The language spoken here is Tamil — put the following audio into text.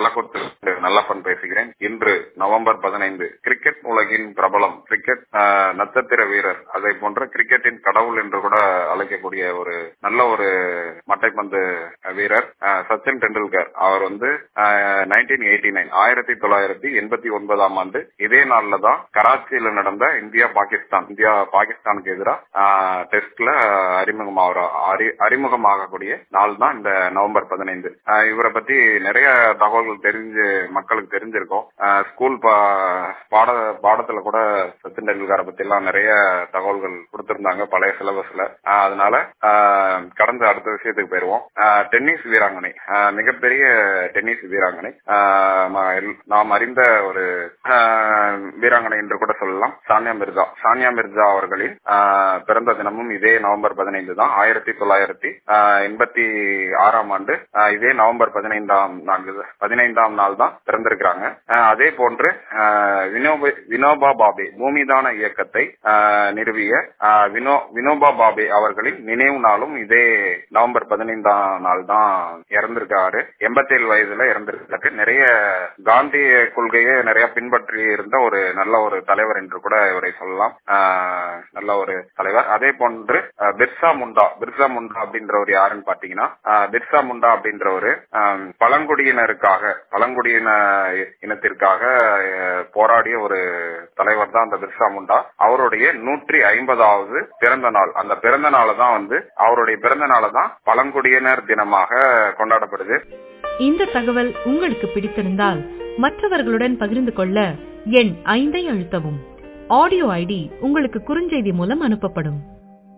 கள்ளக்குத்து நல்லப்பன் பேசுகிறேன் இன்று நவம்பர் பதினைந்து கிரிக்கெட் உலகின் பிரபலம் கிரிக்கெட் ஆஹ், நட்சத்திர வீரர் அதை போன்ற கிரிக்கெட்டின் கடவுள் என்று கூட அழைக்கக்கூடிய ஒரு நல்ல ஒரு மட்டைப்பந்து வீரர் ஆஹ், சச்சின் டெண்டுல்கர் அவர் வந்து நைன்டீன் எயிட்டி நைன் ஆயிரத்தி தொள்ளாயிரத்தி எண்பத்தி ஒன்பதாம் ஆண்டு இதே நாள்ல தான் கராச்சியில நடந்த இந்தியா பாகிஸ்தான் இந்தியா பாகிஸ்தானுக்கு எதிராக டெஸ்ட்ல அறிமுகமாக அறிமுகமாகக்கூடிய நாள் தான் இந்த நவம்பர் பதினைந்து ஆஹ் இவரை பத்தி நிறைய தகவல்கள் தெரிஞ்சு மக்களுக்கு தெரிஞ்சிருக்கும் ஆஹ் ஸ்கூல் பா- பாட பாடத்துல கூட சச்சின் டெண்டுல்கரை பத்தி எல்லாம் நிறைய தகவல்கள் கொடுத்திருந்தாங்க பழைய சிலபஸ்ல அதனால ஆஹ் கடந்த அடுத்த விஷயத்துக்கு போயிருவோம் ஆஹ் டென்னிஸ் வீராங்கனை ஆஹ் மிகப்பெரிய டென்னிஸ் வீராங்கனை ஆஹ் ம- எல்- நாம் அறிந்த ஒரு ஆஹ் வீராங்கனை என்று கூட சொல்லலாம் சானியா மிர்சா சானியா மிர்சா அவர்களின் ஆஹ் பிறந்த தினமும் இதே நவம்பர் பதினைந்து தான் ஆயிரத்தி தொள்ளாயிரத்தி எண்பத்தி ஆறாம் ஆண்டு ஆஹ் இதே நவம்பர் பதினைந்தாம் நான்கு பதினைந்தாம் நாள் தான் பிறந்திருக்கிறாங்க ஆஹ் அதே போன்று ஆஹ் வினோப வினோபா பாபே பூமிதான இயக்கத்தை ஆஹ் நிறுவிய ஆஹ் வினோ வினோபா பாபே அவர்களின் நினைவு நாளும் இதே நவம்பர் பதினைந்தாம் நாள் தான் இறந்திருக்காரு எண்பத்தி ஏழு வயதுல இறந்திருக்காரு நிறைய காந்திய கொள்கையை நிறைய பின்பற்றி இருந்த ஒரு நல்ல ஒரு தலைவர் என்று கூட இவரை சொல்லலாம் ஆஹ் நல்ல ஒரு தலைவர் அதே போன்று ஆஹ் பிர்சா முண்டா பிர்சா முண்டா அப்படின்றவர் யாருன்னு பாத்தீங்கன்னா ஆஹ் பிர்சா முண்டா அப்படின்றவரு ஆஹ் பழங்குடியினருக்காக பழங்குடியின இனத்திற்காக ஆஹ் போராடிய ஒரு தலைவர் தான் அந்த பிர்சா முண்டா அவருடைய நூற்றி ஐம்பதாவது பிறந்த நாள் அந்த பிறந்த நாளை தான் வந்து அவருடைய பிறந்த நாளை தான் பழங்குடியினர் தினமாக கொண்டாடப்படுது இந்த தகவல் உங்களுக்கு பிடித்திருந்தால் மற்றவர்களுடன் பகிர்ந்து கொள்ள எண் ஐந்தை அழுத்தவும் ஆடியோ ஐடி உங்களுக்கு குறுஞ்செய்தி மூலம் அனுப்பப்படும்